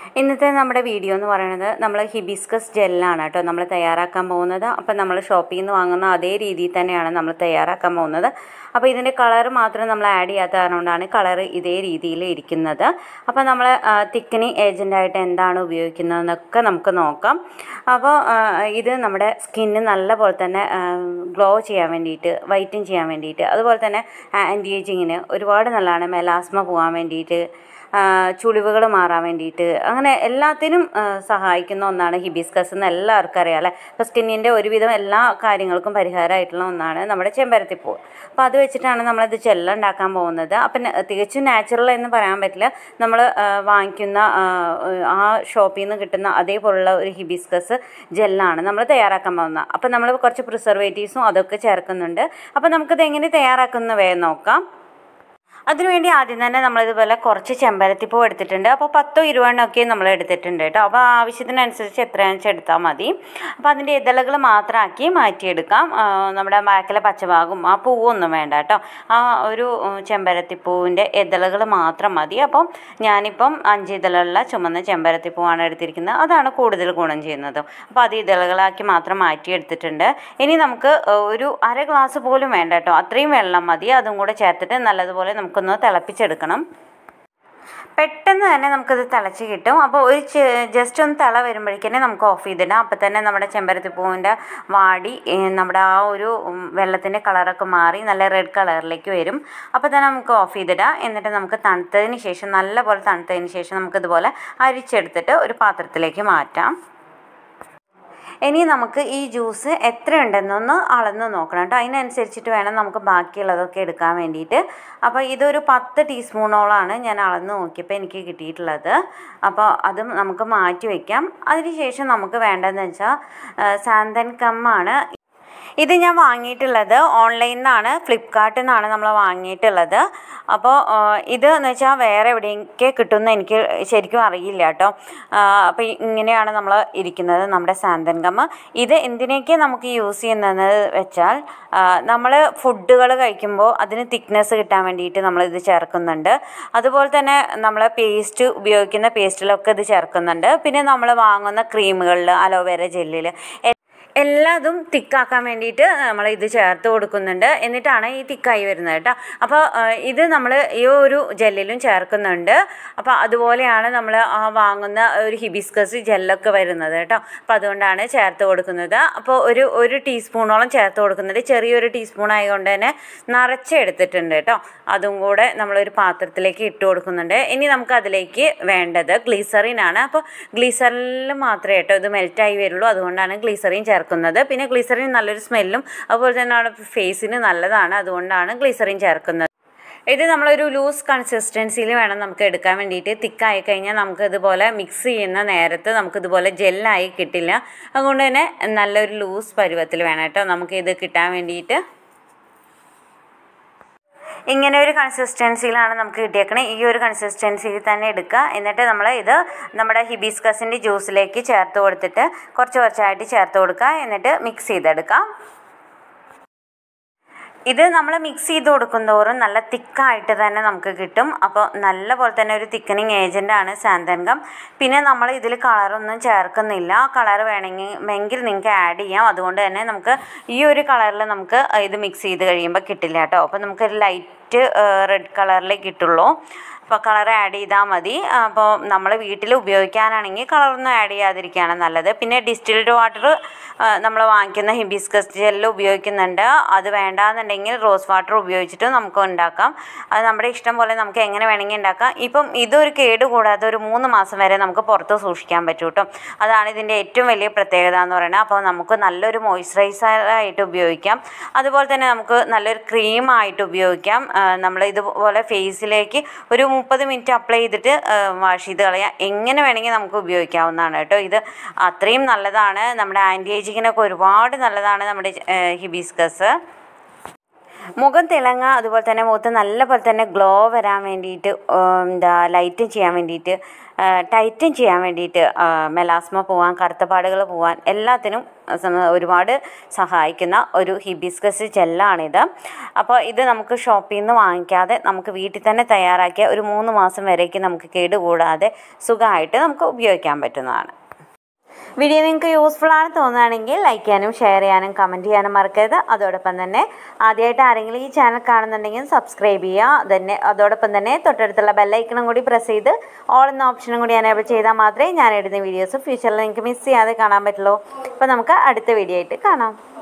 ഇന്നത്തെ നമ്മുടെ വീഡിയോ എന്ന് പറയുന്നത് നമ്മൾ ഹിബിസ്കസ് ജെല്ലാണ് കേട്ടോ നമ്മൾ തയ്യാറാക്കാൻ പോകുന്നത് അപ്പം നമ്മൾ ഷോപ്പിൽ നിന്ന് വാങ്ങുന്ന അതേ രീതിയിൽ തന്നെയാണ് നമ്മൾ തയ്യാറാക്കാൻ പോകുന്നത് അപ്പോൾ ഇതിൻ്റെ കളർ മാത്രം നമ്മൾ ആഡ് ചെയ്യാത്ത കാരണം കൊണ്ടാണ് കളർ ഇതേ രീതിയിൽ ഇരിക്കുന്നത് അപ്പോൾ നമ്മൾ തിക്കനിങ് ഏജൻ്റായിട്ട് എന്താണ് ഉപയോഗിക്കുന്നതെന്നൊക്കെ നമുക്ക് നോക്കാം അപ്പോൾ ആ, ഇത് നമ്മുടെ സ്കിന്ന് നല്ല പോലെ തന്നെ ഗ്ലോ ചെയ്യാൻ വേണ്ടിയിട്ട് വൈറ്റൻ ചെയ്യാൻ വേണ്ടിയിട്ട് അതുപോലെ തന്നെ ആൻറ്റി ഏജിങ്ങിന് ഒരുപാട് നല്ലതാണ് മെലാസ്മ പോകാൻ വേണ്ടിയിട്ട് ചുളിവുകൾ മാറാൻ വേണ്ടിയിട്ട് അങ്ങനെ എല്ലാത്തിനും ആ, സഹായിക്കുന്ന ഒന്നാണ് ഹിബിസ്കസ് എന്ന് എല്ലാവർക്കും അറിയാം അല്ലേ അപ്പോൾ സ്കിന്നിൻ്റെ ഒരുവിധം എല്ലാ കാര്യങ്ങൾക്കും പരിഹാരമായിട്ടുള്ള ഒന്നാണ് നമ്മുടെ ചെമ്പരത്തിപ്പൂ അപ്പോൾ അത് വെച്ചിട്ടാണ് നമ്മളിത് ജെല്ല ഉണ്ടാക്കാൻ പോകുന്നത് അപ്പം ന- തികച്ചും നാച്ചുറൽ എന്ന് പറയാൻ പറ്റില്ല നമ്മൾ വാങ്ങിക്കുന്ന ആ, ആ ഷോപ്പിൽ നിന്ന് കിട്ടുന്ന അതേപോലുള്ള ഒരു ഹിബിസ്കസ് ജെല്ലാണ് നമ്മൾ തയ്യാറാക്കാൻ പോകുന്നത് അപ്പം നമ്മൾ കുറച്ച് പ്രിസർവേറ്റീവ്സും അതൊക്കെ ചേർക്കുന്നുണ്ട് അപ്പോൾ നമുക്കിത് എങ്ങനെ തയ്യാറാക്കുന്ന വേഗം നോക്കാം അതിനുവേണ്ടി ആദ്യം തന്നെ നമ്മളിതുപോലെ കുറച്ച് ചെമ്പരത്തിപ്പൂ എടുത്തിട്ടുണ്ട് അപ്പോൾ പത്തോ ഇരുപതെണ്ണമൊക്കെ നമ്മൾ എടുത്തിട്ടുണ്ട് കേട്ടോ അപ്പോൾ ആവശ്യത്തിനനുസരിച്ച് എത്രയാണെന്ന് വെച്ചാൽ എടുത്താൽ മതി അപ്പോൾ അതിൻ്റെ ഇതളുകൾ മാത്രമാക്കി മാറ്റിയെടുക്കാം ആ, നമ്മുടെ ബാക്കിലെ പച്ചഭാഗം ആ പൂവൊന്നും വേണ്ട കേട്ടോ ആ ഒരു ഉം, ചെമ്പരത്തിപ്പൂവിൻ്റെ ഇതളുകൾ മാത്രം മതി അപ്പം ഞാനിപ്പം അഞ്ച് ഇതളുള്ള ചുമന്ന ചെമ്പരത്തിപ്പൂവാണ് എടുത്തിരിക്കുന്നത് അതാണ് കൂടുതൽ ഗുണം ചെയ്യുന്നത് അപ്പോൾ അത് ഇതളുകളാക്കി മാത്രം മാറ്റിയെടുത്തിട്ടുണ്ട് ഇനി നമുക്ക് ഒരു അര ഗ്ലാസ് പോലും വേണ്ട കേട്ടോ അത്രയും വെള്ളം മതി അതും കൂടെ ചേർത്തിട്ട് നല്ലതുപോലെ നമുക്കൊന്ന് തിളപ്പിച്ചെടുക്കണം പെട്ടെന്ന് തന്നെ നമുക്കിത് തിളച്ച് കിട്ടും അപ്പോൾ ഒരു ജസ്റ്റ് ഒന്ന് തിള വരുമ്പോഴേക്കന്നെ നമുക്ക് ഓഫ് ചെയ്തിടാം അപ്പോൾ തന്നെ നമ്മുടെ ചെമ്പരത്തിപ്പൂവിൻ്റെ വാടി ഏ, നമ്മുടെ ആ ഒരു വെള്ളത്തിൻ്റെ കളറൊക്കെ മാറി നല്ല റെഡ് കളറിലേക്ക് വരും അപ്പോൾ തന്നെ നമുക്ക് ഓഫ് ചെയ്തിടാം എന്നിട്ട് നമുക്ക് തണുത്തതിന് ശേഷം നല്ലപോലെ തണുത്തതിന് ശേഷം നമുക്കിതുപോലെ അരിച്ചെടുത്തിട്ട് ഒരു പാത്രത്തിലേക്ക് മാറ്റാം ഇനി നമുക്ക് ഈ ജ്യൂസ് എത്ര ഉണ്ടെന്നൊന്ന് അളന്ന് നോക്കണം കേട്ടോ അതിനനുസരിച്ചിട്ട് വേണം നമുക്ക് ബാക്കിയുള്ളതൊക്കെ എടുക്കാൻ വേണ്ടിയിട്ട് അപ്പോൾ ഇതൊരു പത്ത് ടീസ്പൂണോളാണ് ഞാൻ അളന്ന് നോക്കിയപ്പോൾ എനിക്ക് കിട്ടിയിട്ടുള്ളത് അപ്പോൾ അതും നമുക്ക് മാറ്റി വയ്ക്കാം അതിനുശേഷം നമുക്ക് വേണ്ടതെന്ന് വെച്ചാൽ സാന്തൻ കമ്മാണ് ഇത് ഞാൻ വാങ്ങിയിട്ടുള്ളത് ഓൺലൈനിൽ നിന്നാണ് ഫ്ലിപ്കാർട്ടിൽ നിന്നാണ് നമ്മൾ വാങ്ങിയിട്ടുള്ളത് അപ്പോൾ ഇത് എന്ന് വെച്ചാൽ വേറെ എവിടെയൊക്കെ കിട്ടുമെന്ന് എനിക്ക് ശരിക്കും അറിയില്ല കേട്ടോ അപ്പോൾ ഇങ്ങനെയാണ് നമ്മൾ ഇരിക്കുന്നത് നമ്മുടെ സാന്തൻ ഗമ്മ് ഇത് എന്തിനൊക്കെ നമുക്ക് യൂസ് ചെയ്യുന്നതെന്ന് വെച്ചാൽ നമ്മൾ ഫുഡുകൾ കഴിക്കുമ്പോൾ അതിന് തിക്നെസ് കിട്ടാൻ വേണ്ടിയിട്ട് നമ്മൾ ഇത് ചേർക്കുന്നുണ്ട് അതുപോലെ തന്നെ നമ്മൾ പേസ്റ്റ് ഉപയോഗിക്കുന്ന പേസ്റ്റിലൊക്കെ ഇത് ചേർക്കുന്നുണ്ട് പിന്നെ നമ്മൾ വാങ്ങുന്ന ക്രീമുകളിൽ അലോവേര ജെല്ലിൽ എല്ലാതും തിക്കാക്കാൻ വേണ്ടിയിട്ട് നമ്മൾ ഇത് ചേർത്ത് കൊടുക്കുന്നുണ്ട് എന്നിട്ടാണ് ഈ തിക്കായി വരുന്നത് കേട്ടോ അപ്പോൾ ഇത് നമ്മൾ ഈ ഒരു ജെല്ലിലും ചേർക്കുന്നുണ്ട് അപ്പോൾ അതുപോലെയാണ് നമ്മൾ ആ വാങ്ങുന്ന ഒരു ഹിബിസ്കസ് ജെല്ലൊക്കെ വരുന്നത് കേട്ടോ അപ്പോൾ അതുകൊണ്ടാണ് ചേർത്ത് കൊടുക്കുന്നത് അപ്പോൾ ഒരു ഒരു ടീസ്പൂണോളം ചേർത്ത് കൊടുക്കുന്നുണ്ട് ചെറിയൊരു ടീസ്പൂൺ ആയതുകൊണ്ട് തന്നെ നിറച്ചെടുത്തിട്ടുണ്ട് കേട്ടോ അതും കൂടെ നമ്മളൊരു പാത്രത്തിലേക്ക് ഇട്ട് കൊടുക്കുന്നുണ്ട് ഇനി നമുക്ക് അതിലേക്ക് വേണ്ടത് ഗ്ലീസറിൻ ആണ് അപ്പോൾ ഗ്ലീസറിനിൽ മാത്രമേ കേട്ടോ ഇത് മെൽറ്റായി വരുള്ളൂ അതുകൊണ്ടാണ് ഗ്ലീസറിൻ ചേർക്കുന്നത് പിന്നെ ഗ്ലീസറിൻ നല്ലൊരു സ്മെല്ലും അതുപോലെ തന്നെ നമ്മുടെ ഫേസിന് നല്ലതാണ് അതുകൊണ്ടാണ് ഗ്ലീസറിൻ ചേർക്കുന്നത് ഇത് നമ്മളൊരു ലൂസ് കൺസിസ്റ്റൻസിയിൽ വേണം നമുക്ക് എടുക്കാൻ വേണ്ടിയിട്ട് തിക്കായി കഴിഞ്ഞാൽ നമുക്ക് ഇതുപോലെ മിക്സ് ചെയ്യുന്ന നേരത്ത് നമുക്ക് ഇതുപോലെ ജെല്ലായി കിട്ടില്ല അതുകൊണ്ട് തന്നെ നല്ലൊരു ലൂസ് പരുവത്തിൽ വേണം കേട്ടോ നമുക്ക് ഇത് കിട്ടാൻ വേണ്ടിയിട്ട് ഇങ്ങനെ ഒരു കൺസിസ്റ്റൻസിയിലാണ് നമുക്ക് കിട്ടിയേക്കണേ ഈ ഒരു കൺസിസ്റ്റൻസിയിൽ തന്നെ എടുക്കുക എന്നിട്ട് നമ്മൾ ഇത് നമ്മുടെ ഹിബിസ്കസിൻ്റെ ജ്യൂസിലേക്ക് ചേർത്ത് കൊടുത്തിട്ട് കുറച്ച് കുറച്ചായിട്ട് ചേർത്ത് കൊടുക്കുക എന്നിട്ട് മിക്സ് ചെയ്തെടുക്കാം ഇത് നമ്മൾ മിക്സ് ചെയ്ത് കൊടുക്കുന്തോറും നല്ല തിക്കായിട്ട് തന്നെ നമുക്ക് കിട്ടും അപ്പോൾ നല്ല പോലെ തന്നെ ഒരു തിക്കനിങ് ഏജൻ്റാണ് സാന്തൻകം പിന്നെ നമ്മൾ ഇതിൽ കളറൊന്നും ചേർക്കുന്നില്ല കളർ വേണമെങ്കിൽ എങ്കിൽ നിങ്ങൾക്ക് ആഡ് ചെയ്യാം അതുകൊണ്ട് തന്നെ നമുക്ക് ഈ ഒരു കളറിൽ നമുക്ക് ഇത് മിക്സ് ചെയ്ത് കഴിയുമ്പോൾ കിട്ടില്ല കേട്ടോ അപ്പോൾ നമുക്കൊരു ലൈറ്റ് റെഡ് കളറിലേ കിട്ടുള്ളൂ അപ്പോൾ കളർ ആഡ് ചെയ്താൽ മതി അപ്പോൾ നമ്മൾ വീട്ടിൽ ഉപയോഗിക്കാനാണെങ്കിൽ കളറൊന്നും ആഡ് ചെയ്യാതിരിക്കുകയാണ് നല്ലത് പിന്നെ ഡിസ്റ്റിൽഡ് വാട്ടർ നമ്മൾ വാങ്ങിക്കുന്ന ഹിബിസ്കസ് ജെല്ല് ഉപയോഗിക്കുന്നുണ്ട് അത് വേണ്ടാന്നുണ്ടെങ്കിൽ റോസ് വാട്ടർ ഉപയോഗിച്ചിട്ട് നമുക്ക് ഉണ്ടാക്കാം അത് നമ്മുടെ ഇഷ്ടം പോലെ നമുക്ക് എങ്ങനെ വേണമെങ്കിൽ ഉണ്ടാക്കാം ഇപ്പം ഇതൊരു കേട് കൂടാതെ ഒരു മൂന്ന് മാസം വരെ നമുക്ക് പുറത്ത് സൂക്ഷിക്കാൻ പറ്റും കേട്ടോ അതാണ് ഇതിൻ്റെ ഏറ്റവും വലിയ പ്രത്യേകത എന്ന് പറയുന്നത് അപ്പോൾ നമുക്ക് നല്ലൊരു മോയ്സ്ചറൈസറായിട്ട് ഉപയോഗിക്കാം അതുപോലെ തന്നെ നമുക്ക് നല്ലൊരു ക്രീമായിട്ട് ഉപയോഗിക്കാം നമ്മൾ ഇതുപോലെ ഫേസിലേക്ക് ഒരു മുപ്പത് മിനിറ്റ് അപ്ലൈ ചെയ്തിട്ട് വാഷ് ചെയ്ത് കളയാം എങ്ങനെ വേണമെങ്കിൽ നമുക്ക് ഉപയോഗിക്കാവുന്നതാണ് കേട്ടോ ഇത് അത്രയും നല്ലതാണ് നമ്മുടെ ആൻറ്റി ഏജിങ്ങിനൊക്കെ ഒരുപാട് നല്ലതാണ് നമ്മുടെ ഹിബിസ്കസ് മുഖം തിളങ്ങുക അതുപോലെ തന്നെ മുഖത്ത് നല്ല പോലെ തന്നെ ഗ്ലോ വരാൻ വേണ്ടിയിട്ട് ഉം, എന്താ ലൈറ്റും ചെയ്യാൻ വേണ്ടിയിട്ട് ടൈറ്റും ചെയ്യാൻ വേണ്ടിയിട്ട് മെലാസ്മ പോവാൻ കറുത്ത പാടുകൾ പോവാൻ എല്ലാത്തിനും സമ- ഒരുപാട് സഹായിക്കുന്ന ഒരു ഹിബിസ്കസ് ജെല്ലാണിത് അപ്പോൾ ഇത് നമുക്ക് ഷോപ്പിൽ നിന്ന് വാങ്ങിക്കാതെ നമുക്ക് വീട്ടിൽ തന്നെ തയ്യാറാക്കിയ ഒരു മൂന്ന് മാസം വരേക്ക് നമുക്ക് കേടുകൂടാതെ സുഖമായിട്ട് നമുക്ക് ഉപയോഗിക്കാൻ പറ്റുന്നതാണ് വീഡിയോ നിങ്ങൾക്ക് യൂസ്ഫുൾ ആണ് തോന്നുകയാണെങ്കിൽ ലൈക്ക് ചെയ്യാനും ഷെയർ ചെയ്യാനും കമൻറ്റ് ചെയ്യാനും മറക്കരുത് അതോടൊപ്പം തന്നെ ആദ്യമായിട്ട് ആരെങ്കിലും ഈ ചാനൽ കാണുന്നുണ്ടെങ്കിൽ സബ്സ്ക്രൈബ് ചെയ്യുക തന്നെ അതോടൊപ്പം തന്നെ തൊട്ടടുത്തുള്ള ബെല്ലൈക്കണും കൂടി പ്രസ് ചെയ്ത് ഓൾ എന്ന ഓപ്ഷനും കൂടി എനേബിൾ ചെയ്താൽ മാത്രമേ ഞാൻ ഇടുന്ന വീഡിയോസ് ഫ്യൂച്ചറിൽ നിങ്ങൾക്ക് മിസ് ചെയ്യാതെ കാണാൻ പറ്റുള്ളൂ അപ്പോൾ നമുക്ക് അടുത്ത വീഡിയോ ആയിട്ട് കാണാം